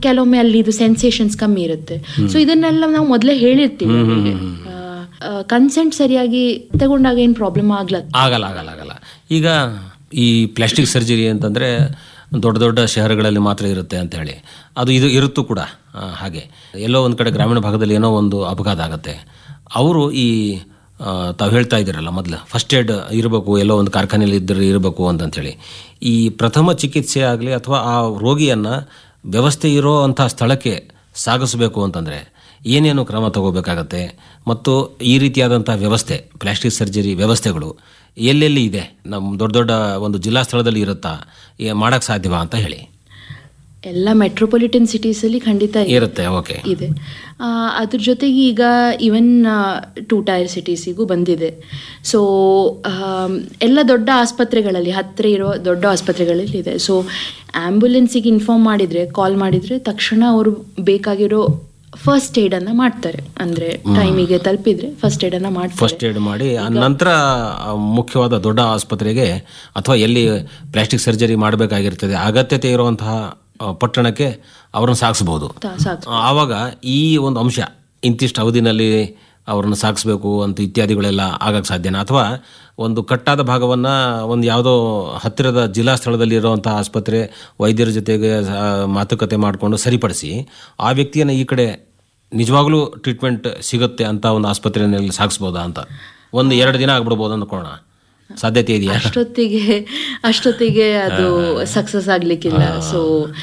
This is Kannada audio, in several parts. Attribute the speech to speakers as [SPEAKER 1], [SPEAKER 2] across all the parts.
[SPEAKER 1] ಕೆಲವೊಮ್ಮೆ ಅಲ್ಲಿ ಇದು ಸೆನ್ಸೇಷನ್ಸ್ ಕಮ್ಮಿ ಇರುತ್ತೆ ಸೊ ಇದನ್ನೆಲ್ಲ ನಾವು ಮೊದಲೇ ಹೇಳಿರ್ತೀವಿ ಕನ್ಸೆಂಟ್ ಸರಿಯಾಗಿ ತಗೊಂಡಾಗ ಏನು ಪ್ರಾಬ್ಲಮ್ ಆಗ್ಲ
[SPEAKER 2] ಆಗಲ್ಲ ಆಗಲ್ಲ ಆಗಲ್ಲ ಈಗ ಈ ಪ್ಲಾಸ್ಟಿಕ್ ಸರ್ಜರಿ ಅಂತಂದರೆ ದೊಡ್ಡ ದೊಡ್ಡ ಶಹರಗಳಲ್ಲಿ ಮಾತ್ರ ಇರುತ್ತೆ ಅಂತ ಹೇಳಿ ಅದು ಇದು ಇರುತ್ತೂ ಕೂಡ ಆ, ಹಾಗೆ ಎಲ್ಲೋ ಒಂದು ಕಡೆ ಗ್ರಾಮೀಣ ಭಾಗದಲ್ಲಿ ಏನೋ ಒಂದು ಅಪಘಾತ ಆಗುತ್ತೆ ಅವರು ಈ ಆ, ತಾವು ಹೇಳ್ತಾ ಇದ್ದೀರಲ್ಲ ಮೊದಲು ಫಸ್ಟ್ ಏಡ್ ಇರಬೇಕು ಎಲ್ಲೋ ಒಂದು ಕಾರ್ಖಾನೆಯಲ್ಲಿ ಇದ್ದರೆ ಇರಬೇಕು ಅಂತಂಥೇಳಿ ಈ ಪ್ರಥಮ ಚಿಕಿತ್ಸೆ ಆಗಲಿ ಅಥವಾ ಆ ರೋಗಿಯನ್ನು ವ್ಯವಸ್ಥೆ ಇರೋ ಅಂಥ ಸ್ಥಳಕ್ಕೆ ಸಾಗಿಸಬೇಕು ಅಂತಂದರೆ ಏನೇನು ಕ್ರಮ ತಗೋಬೇಕಾಗತ್ತೆ ಮತ್ತು ಈ ರೀತಿಯಾದಂಥ ವ್ಯವಸ್ಥೆ ಪ್ಲಾಸ್ಟಿಕ್ ಸರ್ಜರಿ ವ್ಯವಸ್ಥೆಗಳು ಎಲ್ಲೆಲ್ಲಿ ಇದೆ ನಮ್ಮ ದೊಡ್ಡ ದೊಡ್ಡ ಒಂದು ಜಿಲ್ಲಾ ಸ್ಥಳದಲ್ಲಿ ಇರುತ್ತಾ ಮಾಡೋಕ್ಕೆ ಸಾಧ್ಯವಾ ಅಂತ ಹೇಳಿ
[SPEAKER 1] ಎಲ್ಲ ಮೆಟ್ರೋಪಾಲಿಟನ್ ಸಿಟೀಸಲ್ಲಿ ಖಂಡಿತ ಇದೆ.
[SPEAKER 2] ಇರುತ್ತೆ ಓಕೆ
[SPEAKER 1] ಇದೆ ಆ, ಅದ್ರ ಜೊತೆಗೆ ಈಗ ಈವನ್ ಟೂ ಟೈರ್ ಸಿಟೀಸಿಗೂ ಬಂದಿದೆ ಸೊ ಎಲ್ಲ ದೊಡ್ಡ ಆಸ್ಪತ್ರೆಗಳಲ್ಲಿ ಹತ್ತಿರ ಇರೋ ದೊಡ್ಡ ಆಸ್ಪತ್ರೆಗಳಲ್ಲಿ ಇದೆ ಸೊ ಆ್ಯಂಬುಲೆನ್ಸಿಗೆ ಇನ್ಫಾರ್ಮ್ ಮಾಡಿದರೆ ಕಾಲ್ ಮಾಡಿದರೆ ತಕ್ಷಣ ಅವರು ಬೇಕಾಗಿರೋ ಫಸ್ಟ್ ಏಡನ್ನು ಮಾಡ್ತಾರೆ ಅಂದರೆ ಟೈಮಿಗೆ ತಲುಪಿದ್ರೆ ಫಸ್ಟ್ ಏಡನ್ನು ಮಾಡ್ತಾರೆ
[SPEAKER 2] ಫಸ್ಟ್ ಏಡ್ ಮಾಡಿ ಆ ನಂತರ ಆ ಮುಖ್ಯವಾದ ದೊಡ್ಡ ಆಸ್ಪತ್ರೆಗೆ ಅಥವಾ ಎಲ್ಲಿ ಪ್ಲಾಸ್ಟಿಕ್ ಸರ್ಜರಿ ಮಾಡಬೇಕಾಗಿರ್ತದೆ ಅಗತ್ಯತೆ ಇರುವಂತಹ ಆ, ಪಟ್ಟಣಕ್ಕೆ ಅವರನ್ನು ಸಾಗಿಸ್ಬೋದು
[SPEAKER 1] ತಾ- ಸಾಕು
[SPEAKER 2] ಆವಾಗ ಈ ಒಂದು ಅಂಶ ಇಂತಿಷ್ಟು ಅವಧಿನಲ್ಲಿ ಅವರನ್ನು ಸಾಗಿಸ್ಬೇಕು ಅಂತ ಇತ್ಯಾದಿಗಳೆಲ್ಲ ಆಗಕ್ಕೆ ಸಾಧ್ಯನಾ ಅಥವಾ ಒಂದು ಕಟ್ಟಾದ ಭಾಗವನ್ನು ಒಂದು ಯಾವುದೋ ಹತ್ತಿರದ ಜಿಲ್ಲಾ ಸ್ಥಳದಲ್ಲಿ ಇರುವಂಥ ಆಸ್ಪತ್ರೆ ವೈದ್ಯರ ಜೊತೆಗೆ ಆ, ಮಾತುಕತೆ ಮಾಡಿಕೊಂಡು ಸರಿಪಡಿಸಿ ಆ ವ್ಯಕ್ತಿಯನ್ನು ಈ ಕಡೆ ನಿಜವಾಗ್ಲೂ ಟ್ರೀಟ್ಮೆಂಟ್ ಸಿಗುತ್ತೆ ಅಂತ ಒಂದು ಆಸ್ಪತ್ರೆಯಲ್ಲಿ ಸಾಗಿಸ್ಬೋದಾ ಅಂತ ಒಂದು ಎರಡು ದಿನ ಆಗ್ಬಿಡ್ಬೋದು ಅಂದ್ಕೊಳ್ಳೋಣ ಸಾಧ್ಯತೆ ಇದೆಯಾ
[SPEAKER 1] ಅಷ್ಟೊತ್ತಿಗೆ ಅಷ್ಟೊತ್ತಿಗೆ ಅದು ಸಕ್ಸಸ್ ಆಗ್ಲಿಕ್ಕಿಲ್ಲ ಸೊ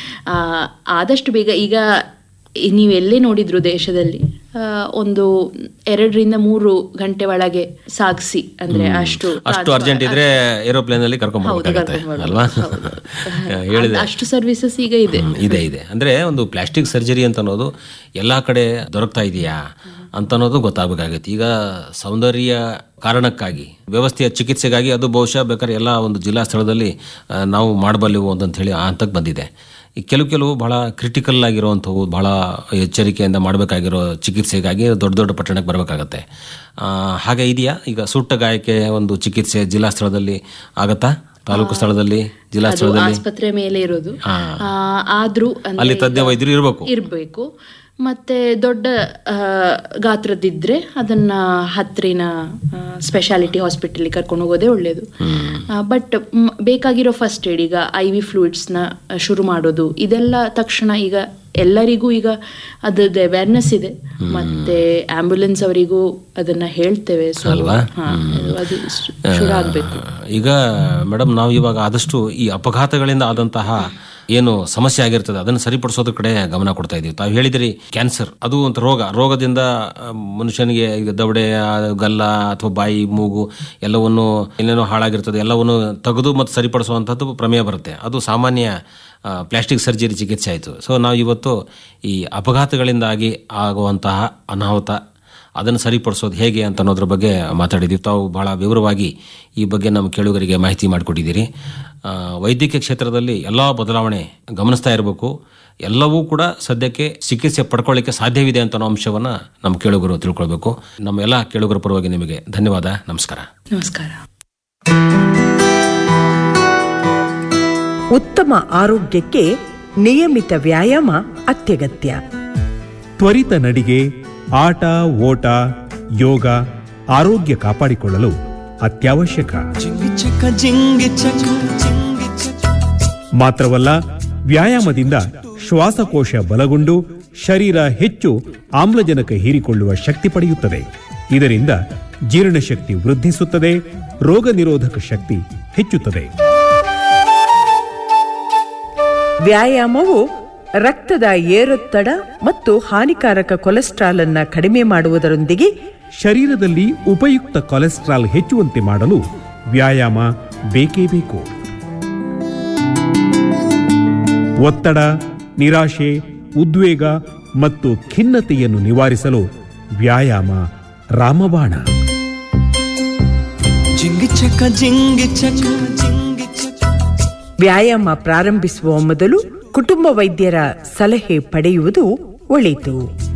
[SPEAKER 1] ಆದಷ್ಟು ಬೇಗ ಈಗ ನೀವು ಎಲ್ಲೇ ನೋಡಿದ್ರು ದೇಶದಲ್ಲಿ ಆ, ಒಂದು ಎರಡರಿಂದ ಮೂರು ಗಂಟೆ ಒಳಗೆ ಸಾಗಿಸಿ ಅಂದ್ರೆ ಅಷ್ಟು
[SPEAKER 2] ಅಷ್ಟು ಅರ್ಜೆಂಟ್ ಇದ್ರೆ ಏರೋಪ್ಲೇನ್ ಅಲ್ಲಿ ಕರ್ಕೊಂಡ್ಬರ್ಬೇಕಾಗತ್ತೆ ಅಲ್ವಾ ಹೇಳಿದೆ
[SPEAKER 1] ಅಷ್ಟು ಸರ್ವಿಸಸ್ ಈಗ ಇದೆ
[SPEAKER 2] ಹ್ಮ್, ಇದೆ ಇದೆ ಅಂದ್ರೆ ಒಂದು ಪ್ಲಾಸ್ಟಿಕ್ ಸರ್ಜರಿ ಅಂತ ಅನ್ನೋದು ಎಲ್ಲಾ ಕಡೆ ದೊರಕ್ತಾ ಇದೆಯಾ ಅಂತ ಅನ್ನೋದು ಗೊತ್ತಾಗಬೇಕಾಗತ್ತೆ ಈಗ ಸೌಂದರ್ಯ ಕಾರಣಕ್ಕಾಗಿ ವ್ಯವಸ್ಥೆಯ ಚಿಕಿತ್ಸೆಗಾಗಿ ಅದು ಬಹುಶಃ ಬೇಕಾದ್ರೆ ಎಲ್ಲ ಒಂದು ಜಿಲ್ಲಾ ಸ್ಥಳದಲ್ಲಿ ಆ, ನಾವು ಮಾಡಬಲ್ಲೆವು ಅಂತ ಹೇಳಿ ಆ ಹಂತಕ್ಕೆ ಬಂದಿದೆ ಈ ಕೆಲವು ಕೆಲವು ಬಹಳ ಕ್ರಿಟಿಕಲ್ ಆಗಿರುವಂಥವು ಬಹಳ ಎಚ್ಚರಿಕೆಯಿಂದ ಮಾಡಬೇಕಾಗಿರೋ ಚಿಕಿತ್ಸೆಗಾಗಿ ದೊಡ್ಡ ದೊಡ್ಡ ಪಟ್ಟಣಕ್ಕೆ ಬರಬೇಕಾಗತ್ತೆ ಆ, ಹಾಗೆ ಇದೆಯಾ ಈಗ ಸುಟ್ಟ ಗಾಯಕ್ಕೆ ಒಂದು ಚಿಕಿತ್ಸೆ ಜಿಲ್ಲಾ ಸ್ಥಳದಲ್ಲಿ ಆಗತ್ತಾ ತಾಲೂಕು ಸ್ಥಳದಲ್ಲಿ ಜಿಲ್ಲಾ
[SPEAKER 1] ಅದು
[SPEAKER 2] ಸ್ಥಳದಲ್ಲಿ
[SPEAKER 1] ಆಸ್ಪತ್ರೆ ಮೇಲೆ ಇರೋದು
[SPEAKER 2] ಹಾ.
[SPEAKER 1] ಆ, ಆದ್ರೂ ಅಂದ್ರೆ
[SPEAKER 2] ಅಲ್ಲಿ ತಜ್ಞ ವೈದ್ಯರು ಇರಬೇಕು
[SPEAKER 1] ಇರಬೇಕು ಮತ್ತೆ ದೊಡ್ಡ ಆ, ಗಾತ್ರದಿದ್ರೆ ಅದನ್ನ ಹತ್ತಿರಿನ ಸ್ಪೆಷಾಲಿಟಿ ಹಾಸ್ಪಿಟಲ್ಗೆ ಕರ್ಕೊಂಡು ಹೋಗೋದೇ ಒಳ್ಳೆಯದು ಬಟ್ ಬೇಕಾಗಿರೋ ಫಸ್ಟ್ ಏಡ್ ಈಗ ಐ ವಿ ಫ್ಲೂಯಿಡ್ಸ್ನ ಶುರು ಮಾಡೋದು ಇದೆಲ್ಲ ತಕ್ಷಣ ಈಗ ಎಲ್ಲರಿಗೂ ಈಗ ಅದ್ರದ್ದು ಅವೇರ್ನೆಸ್ ಇದೆ ಮತ್ತೆ ಆಂಬ್ಯುಲೆನ್ಸ್ ಅವರಿಗೂ ಅದನ್ನ ಹೇಳ್ತೇವೆ ಸೊ
[SPEAKER 2] ಅಲ್ವಾ?
[SPEAKER 1] ಅದು ಶು- ಶುರು ಆಗ್ಬೇಕು
[SPEAKER 2] ಈಗ ಮೇಡಮ್ ನಾವು ಇವಾಗ ಆದಷ್ಟು ಈ ಅಪಘಾತಗಳಿಂದ ಆದಂತಹ ಏನು ಸಮಸ್ಯೆ ಆಗಿರ್ತದೆ ಅದನ್ನು ಸರಿಪಡಿಸೋದ್ರ ಕಡೆ ಗಮನ ಕೊಡ್ತಾ ಇದೀವಿ ತಾವು ಹೇಳಿದಿರಿ ಕ್ಯಾನ್ಸರ್ ಅದು ಒಂದು ರೋಗ ರೋಗದಿಂದ ಆ, ಮನುಷ್ಯನಿಗೆ ಈಗ ದವಡೆ ಆ, ಗಲ್ಲ ಅಥವಾ ಬಾಯಿ ಮೂಗು ಎಲ್ಲವನ್ನು ಏನೇನೋ ಹಾಳಾಗಿರ್ತದೆ ಎಲ್ಲವನ್ನು ತೆಗೆದು ಮತ್ತು ಸರಿಪಡಿಸುವಂಥದ್ದು ಪ್ರಮೇಯ ಬರುತ್ತೆ ಅದು ಸಾಮಾನ್ಯ ಪ್ಲಾಸ್ಟಿಕ್ ಸರ್ಜರಿ ಚಿಕಿತ್ಸೆ ಆಯಿತು ಸೊ ನಾವು ಇವತ್ತು ಈ ಅಪಘಾತಗಳಿಂದಾಗಿ ಆಗುವಂತಹ ಅನಾಹುತ ಅದನ್ನು ಸರಿಪಡಿಸೋದು ಹೇಗೆ ಅಂತ ಅನ್ನೋದ್ರ ಬಗ್ಗೆ ಮಾತಾಡಿದ್ದೀವಿ ತಾವು ಬಹಳ ವಿವರವಾಗಿ ಈ ಬಗ್ಗೆ ನಮ್ಮ ಕೇಳುಗರಿಗೆ ಮಾಹಿತಿ ಮಾಡಿಕೊಟ್ಟಿದ್ದೀರಿ ಆ, ವೈದ್ಯಕೀಯ ಕ್ಷೇತ್ರದಲ್ಲಿ ಎಲ್ಲ ಬದಲಾವಣೆ ಗಮನಿಸ್ತಾ ಇರಬೇಕು ಎಲ್ಲವೂ ಕೂಡ ಸದ್ಯಕ್ಕೆ ಚಿಕಿತ್ಸೆ ಪಡ್ಕೊಳ್ಳಿಕ್ಕೆ ಸಾಧ್ಯವಿದೆ ಅಂತ ಅನ್ನೋ ಅಂಶವನ್ನು ನಮ್ಮ ಕೇಳುಗರು ತಿಳ್ಕೊಳ್ಬೇಕು ನಮ್ಮ ಎಲ್ಲ ಕೇಳುಗರ ಪರವಾಗಿ ನಿಮಗೆ ಧನ್ಯವಾದ ನಮಸ್ಕಾರ
[SPEAKER 1] ನಮಸ್ಕಾರ
[SPEAKER 3] ಉತ್ತಮ ಆರೋಗ್ಯಕ್ಕೆ ನಿಯಮಿತ ವ್ಯಾಯಾಮ ಅತ್ಯಗತ್ಯ
[SPEAKER 4] ತ್ವರಿತ ನಡಿಗೆ ಆಟ ಓಟ ಯೋಗ ಆರೋಗ್ಯ ಕಾಪಾಡಿಕೊಳ್ಳಲು ಅತ್ಯವಶ್ಯಕ ಮಾತ್ರವಲ್ಲ ವ್ಯಾಯಾಮದಿಂದ ಶ್ವಾಸಕೋಶ ಬಲಗೊಂಡು ಶರೀರ ಹೆಚ್ಚು ಆಮ್ಲಜನಕ ಹೀರಿಕೊಳ್ಳುವ ಶಕ್ತಿ ಪಡೆಯುತ್ತದೆ ಇದರಿಂದ ಜೀರ್ಣಶಕ್ತಿ ವೃದ್ಧಿಸುತ್ತದೆ ರೋಗ ನಿರೋಧಕ ಶಕ್ತಿ ಹೆಚ್ಚುತ್ತದೆ
[SPEAKER 3] ವ್ಯಾಯಾಮವು ರಕ್ತದ ಏರೊತ್ತಡ ಮತ್ತು ಹಾನಿಕಾರಕ ಕೊಲೆಸ್ಟ್ರಾಲ್ ಅನ್ನ ಕಡಿಮೆ ಮಾಡುವುದರೊಂದಿಗೆ
[SPEAKER 4] ಶರೀರದಲ್ಲಿ ಉಪಯುಕ್ತ ಕೊಲೆಸ್ಟ್ರಾಲ್ ಹೆಚ್ಚುವಂತೆ ಮಾಡಲು ವ್ಯಾಯಾಮ ಬೇಕೇ ಬೇಕು ಒತ್ತಡ ನಿರಾಶೆ ಉದ್ವೇಗ ಮತ್ತು ಖಿನ್ನತೆಯನ್ನು ನಿವಾರಿಸಲು ವ್ಯಾಯಾಮ ರಾಮಬಾಣ
[SPEAKER 3] ವ್ಯಾಯಾಮ ಪ್ರಾರಂಭಿಸುವ ಮೊದಲು ಕುಟುಂಬ ವೈದ್ಯರ ಸಲಹೆ ಪಡೆಯುವುದು ಒಳಿತು